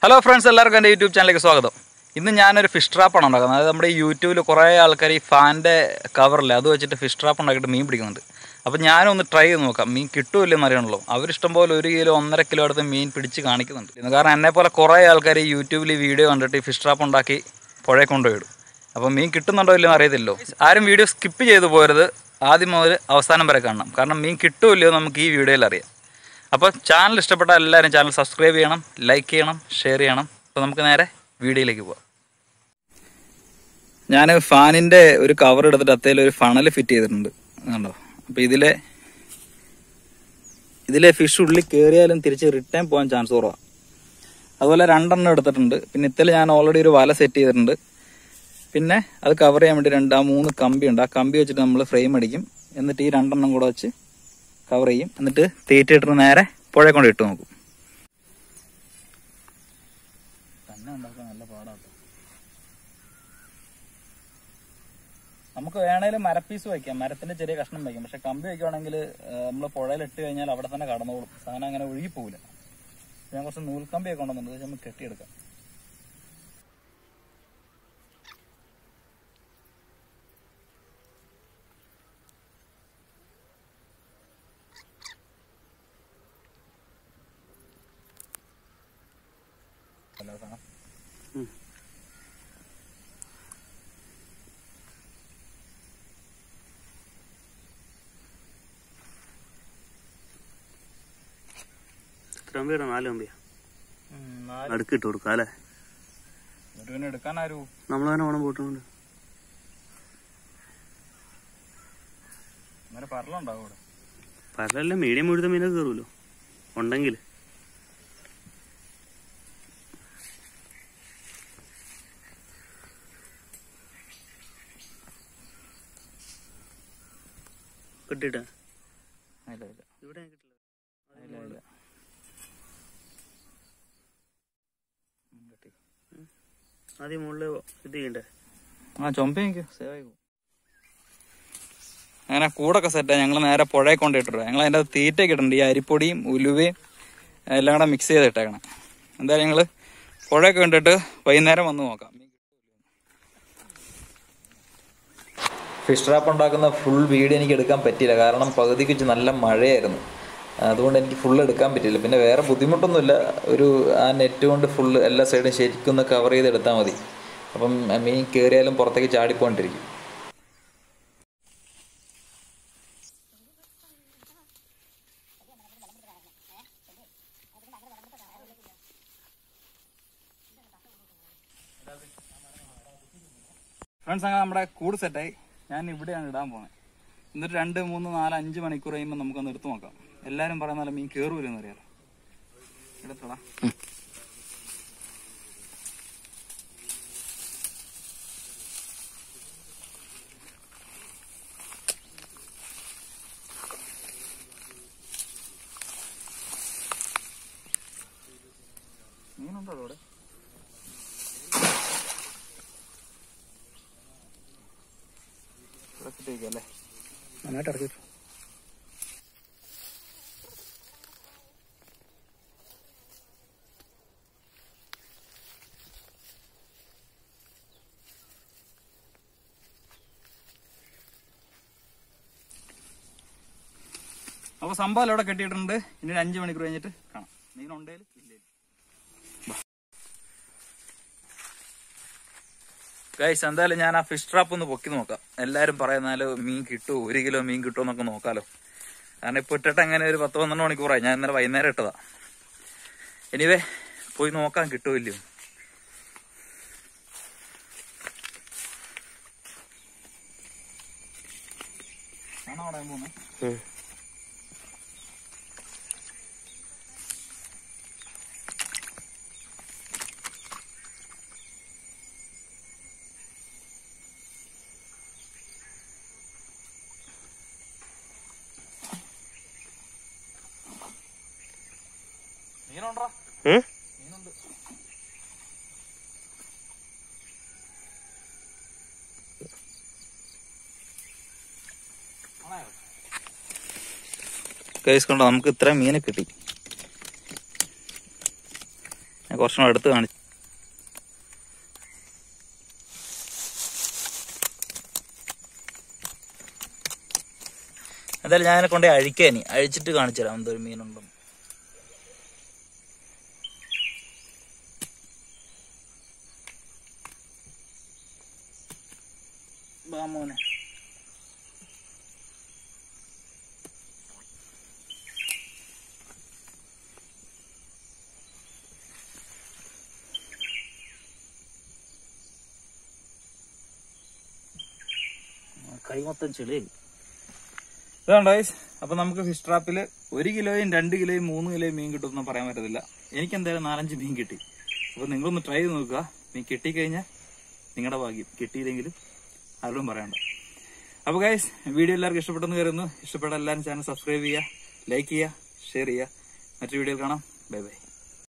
Hello friends എല്ലാവർക്കും എൻ്റെ YouTube ചാനലിലേക്ക് സ്വാഗതം ഇന്ന് ഞാനൊരു ഫിഷ് ട്രാപ്പാണ് ഉണ്ടാക്കുന്നത് അതായത് നമ്മുടെ ഈ യൂട്യൂബിൽ കുറേ ആൾക്കാർ ഈ ഫാൻ്റെ കവറിൽ അത് വെച്ചിട്ട് ഫിഷ് ട്രാപ്പ് ഉണ്ടാക്കിയിട്ട് മീൻ പിടിക്കുന്നുണ്ട് അപ്പോൾ ഞാനൊന്ന് ട്രൈ ചെയ്ത് നോക്കാം മീൻ കിട്ടുമില്ലെന്ന് അറിയണല്ലോ അവരിഷ്ടം പോലെ ഒരു കിലോ ഒന്നര കിലോ അടുത്ത് മീൻ പിടിച്ച് കാണിക്കുന്നുണ്ട് ഇന്ന് കാരണം എന്നെ പോലെ കുറേ ആൾക്കാർ ഈ യൂട്യൂബിൽ ഈ വീഡിയോ കണ്ടിട്ട് ഈ ഫിഷ് ട്രാപ്പ് ഉണ്ടാക്കി പുഴയെ കൊണ്ടുപോയിടും അപ്പോൾ മീൻ കിട്ടുന്നുണ്ടോ ഇല്ലെന്ന് അറിയത്തില്ലോ ആരും വീഡിയോ സ്കിപ്പ് ചെയ്ത് പോരുത് ആദ്യം മുതൽ അവസാനം വരെ കാണണം കാരണം മീൻ കിട്ടുമില്ലയോ നമുക്ക് ഈ വീഡിയോയിൽ അറിയാം അപ്പോൾ ചാനൽ ഇഷ്ടപ്പെട്ട എല്ലാവരും ചാനൽ സബ്സ്ക്രൈബ് ചെയ്യണം ലൈക്ക് ചെയ്യണം ഷെയർ ചെയ്യണം അപ്പോൾ നമുക്ക് നേരെ വീഡിയോയിലേക്ക് പോവാം ഞാൻ ഫാനിൻ്റെ ഒരു കവർ എടുത്തിട്ട് അത്തേൽ ഒരു ഫണൽ ഫിറ്റ് ചെയ്തിട്ടുണ്ട് കണ്ടോ അപ്പോൾ ഇതിലെ ഇതിലെ ഫിഷ് ഉള്ളിൽ കയറിയാലും തിരിച്ച് റിട്ടേൺ പോകാൻ ചാൻസ് കുറവാണ് അതുപോലെ രണ്ടെണ്ണം എടുത്തിട്ടുണ്ട് പിന്നെ ഇത്തൽ ഞാൻ ഓൾറെഡി ഒരു വല സെറ്റ് ചെയ്തിട്ടുണ്ട് പിന്നെ അത് കവർ ചെയ്യാൻ വേണ്ടി രണ്ട് ആ മൂന്ന് കമ്പി ഉണ്ട് ആ കമ്പി വെച്ചിട്ട് നമ്മൾ ഫ്രെയിം അടിക്കും എന്നിട്ട് ഈ രണ്ടെണ്ണം കൂടെ വെച്ച് കവർ ചെയ്യും എന്നിട്ട് തീറ്റയിട്ട് നേരെ പുഴ കൊണ്ട് ഇട്ട് നോക്കും തന്നെ ഉണ്ടാക്കാൻ നല്ല പാടാട്ടോ നമുക്ക് വേണേലും മരപ്പീസ് വയ്ക്കാം മരത്തിന്റെ ചെറിയ കഷ്ണം വയ്ക്കാം പക്ഷെ കമ്പി വയ്ക്കുവാണെങ്കിൽ നമ്മൾ പുഴയിൽ ഇട്ട് കഴിഞ്ഞാൽ അവിടെ തന്നെ കടന്നോളും സാധനം അങ്ങനെ ഒഴുകി പോകില്ല ഞാൻ കുറച്ച് നൂൽക്കമ്പിയൊക്കെ ഉണ്ടെന്നുണ്ട് അത് നമുക്ക് കെട്ടിയെടുക്കാം അല്ല സാധനം എത്ര കമ്പിയാ നാല് കമ്പിയാ ഉം, നാല് അടുക്ക് ഇട്ട് കൊടുക്കാം അല്ലേ ഒരുവിനെ എടുക്കാൻ ആരു നമ്മൾ തന്നെ ഓണം പോയിട്ടുണ്ട് അങ്ങനെ പറലുണ്ടാവും ഇവിടെ പരലല്ല മീഡിയം മുഴുത്ത മീനൊക്കെ കയറുമല്ലോ ഉണ്ടെങ്കിൽ കിട്ടിട്ടാ ഇല്ല ഇല്ല ഇവിടെ കിട്ടില്ല ഇല്ല ഇല്ല ഉം, കിട്ടി. ആദ്യം മുകളിൽ ഇത് ചെയ്യണ്ടേ ആ ചൊമ്പ എനിക്ക് സേവ് ആയി പോകും അങ്ങനെ കൂടൊക്കെ സെറ്റാ ഞങ്ങൾ നേരെ പുഴയെ കൊണ്ടിട്ടിട്ട് ഞങ്ങൾ അതിൻ്റെ തീറ്റയൊക്കെ ഇട്ടിട്ടുണ്ട് ഈ അരിപ്പൊടിയും ഉലുവയും എല്ലാം കൂടെ മിക്സ് ചെയ്ത് ഇട്ടേക്കണം എന്തായാലും ഞങ്ങൾ പുഴയൊക്കെ കണ്ടിട്ട് വൈകുന്നേരം വന്ന് നോക്കാം ഫിഷ് ട്രാപ്പ് ഉണ്ടാക്കുന്ന ഫുൾ വീഡിയോ എനിക്ക് എടുക്കാൻ പറ്റിയില്ല കാരണം പകുതിക്ക് വെച്ച് നല്ല മഴയായിരുന്നു അതുകൊണ്ട് എനിക്ക് ഫുൾ എടുക്കാൻ പറ്റിയില്ല പിന്നെ വേറെ ബുദ്ധിമുട്ടൊന്നുമില്ല ഒരു ആ നെറ്റ് കൊണ്ട് ഫുള്ള് എല്ലാ സൈഡും ശരിക്കും ഒന്ന് കവർ ചെയ്ത് എടുത്താൽ മതി അപ്പം മീൻ കയറിയാലും പുറത്തേക്ക് ചാടിപ്പോണ്ടിരിക്കും ഫ്രണ്ട്സ് അങ്ങനെ നമ്മുടെ കൂട് സെറ്റായി ഞാൻ ഇവിടെയാണ് ഇടാൻ പോകുന്നത് എന്നിട്ട് രണ്ട് മൂന്ന് നാല് അഞ്ച് മണിക്കൂർ കഴിയുമ്പോൾ നമുക്കൊന്ന് എടുത്തു നോക്കാം എല്ലാവരും പറയുന്ന പോലെ മീൻ കയറൂലെന്ന് അറിയാലോ എടുത്തോളാം മീനുണ്ടോ അവിടെ ഇറക്കിട്ടേക്കും അല്ലേ നന്നായിട്ട് ഇറക്കി അപ്പൊ സംഭവം ഇവിടെ കെട്ടിയിട്ടുണ്ട് ഇനി ഒരു അഞ്ച് മണിക്കൂർ കഴിഞ്ഞിട്ട് കാണാം മീനുണ്ടേലും ഇല്ലേ ഗൈസ് എന്തായാലും ഞാൻ ആ ഫിഷ് ട്രാപ്പ് ഒന്ന് പൊക്കി നോക്കാം എല്ലാരും പറയുന്നാലോ മീൻ കിട്ടുമോ ഒരു കിലോ മീൻ കിട്ടുമോ എന്നൊക്കെ നോക്കാലോ കാരണം ഇപ്പൊ ഇട്ടിട്ട് അങ്ങനെ ഒരു പത്ത് പന്ത്രണ്ട് മണിക്കൂറായി ഞാൻ ഇന്നലെ വൈകുന്നേരം ഇട്ടതാ എനിവേ പോയി നോക്കാൻ കിട്ടുമോ ഇല്ലയോ ആണോ അവിടെ പോകുന്നത് മീനുണ്ടോ മീനുണ്ട് കേസ് കണ്ടോ നമുക്ക് ഇത്രയും മീനെ കിട്ടി ഞാൻ കുറച്ചും കൂടെ അടുത്ത് കാണിച്ചു എന്തായാലും ഞാൻ കൊണ്ടേ അഴിക്കാനി അഴിച്ചിട്ട് കാണിച്ചു തരാം എന്തൊരു മീനുണ്ടെന്ന് ബാ മോനെ കൈ മൊത്തം ചെളിയായി ഇതാണ് ഗൈസ് അപ്പൊ നമുക്ക് ഫിഷ് ട്രാപ്പില് ഒരു കിലോയും രണ്ട് കിലോയും മൂന്ന് കിലോയും മീൻ കിട്ടുമെന്ന് പറയാൻ പറ്റത്തില്ല എനിക്ക് എന്തായാലും നാലഞ്ച് മീൻ കിട്ടി അപ്പൊ നിങ്ങളൊന്ന് ട്രൈ ചെയ്ത് നോക്കുക മീൻ കിട്ടിക്കഴിഞ്ഞാൽ നിങ്ങളുടെ ഭാഗ്യം കിട്ടിയില്ലെങ്കിലും ആരോടും പറയണ്ട അപ്പൊ ഗൈസ് വീഡിയോ എല്ലാവർക്കും ഇഷ്ടപ്പെട്ടെന്ന് കരുതുന്നു ഇഷ്ടപ്പെട്ട എല്ലാവരും ചാനൽ സബ്സ്ക്രൈബ് ചെയ്യുക ലൈക്ക് ചെയ്യുക ഷെയർ ചെയ്യുക മറ്റൊരു വീഡിയോയിൽ കാണാം ബൈ ബൈ